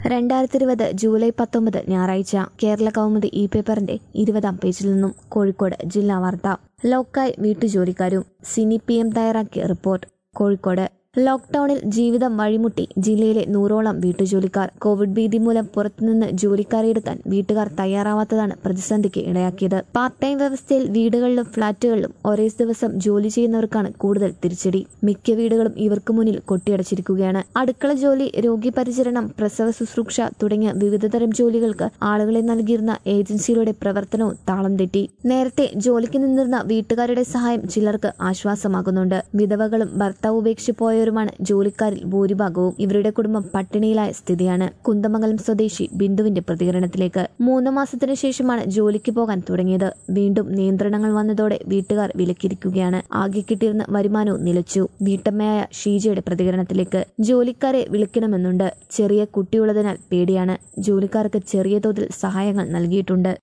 രണ്ടായിരത്തി ഇരുപത് ജൂലൈ പത്തൊമ്പത് ഞായറാഴ്ച കേരള കൗമുദി ഇ പേപ്പറിന്റെ ഇരുപതാം പേജിൽ നിന്നും കോഴിക്കോട് ജില്ലാ വാർത്ത ലോക്കായി വീട്ടുജോലിക്കാരും സിനി പി എം തയ്യാറാക്കിയ റിപ്പോർട്ട് കോഴിക്കോട് ലോക്ഡൌണിൽ ജീവിതം വഴിമുട്ടി ജില്ലയിലെ നൂറോളം വീട്ടുജോലിക്കാർ കോവിഡ് ഭീതി മൂലം പുറത്തുനിന്ന് ജോലിക്കാരെ എടുക്കാൻ വീട്ടുകാർ തയ്യാറാവാത്തതാണ് പ്രതിസന്ധിക്ക് ഇടയാക്കിയത് പാർട്ട് ടൈം വ്യവസ്ഥയിൽ വീടുകളിലും ഫ്ളാറ്റുകളിലും ഒരേ ദിവസം ജോലി ചെയ്യുന്നവർക്കാണ് കൂടുതൽ തിരിച്ചടി മിക്ക വീടുകളും ഇവർക്ക് മുന്നിൽ കൊട്ടിയടച്ചിരിക്കുകയാണ് അടുക്കള ജോലി രോഗി പരിചരണം പ്രസവ ശുശ്രൂഷ തുടങ്ങിയ വിവിധതരം ജോലികൾക്ക് ആളുകളെ നൽകിയിരുന്ന ഏജൻസികളുടെ പ്രവർത്തനവും താളം തെറ്റി നേരത്തെ ജോലിക്ക് നിന്നിരുന്ന വീട്ടുകാരുടെ സഹായം ചിലർക്ക് ആശ്വാസമാകുന്നുണ്ട് വിധവകളും ഭർത്താവ് ഉപേക്ഷിച്ച് പോയവരുമാണ് ജോലിക്കാരിൽ ഭൂരിഭാഗവും ഇവരുടെ കുടുംബം പട്ടിണിയിലായ സ്ഥിതിയാണ് കുന്തമംഗലം സ്വദേശി ബിന്ദുവിന്റെ പ്രതികരണത്തിലേക്ക് മൂന്ന് മാസത്തിനു ശേഷമാണ് ജോലിക്ക് പോകാൻ തുടങ്ങിയത് വീണ്ടും നിയന്ത്രണങ്ങൾ വന്നതോടെ വീട്ടുകാർ വിലക്കിയിരിക്കുകയാണ് ആകെ കിട്ടിയിരുന്ന വരുമാനവും നിലച്ചു വീട്ടമ്മയായ ഷീജയുടെ പ്രതികരണത്തിലേക്ക് ജോലിക്കാരെ വിളിക്കണമെന്നുണ്ട് ചെറിയ കുട്ടിയുള്ളതിനാൽ പേടിയാണ് ജോലിക്കാർക്ക് ചെറിയ തോതിൽ സഹായങ്ങൾ നൽകിയിട്ടുണ്ട്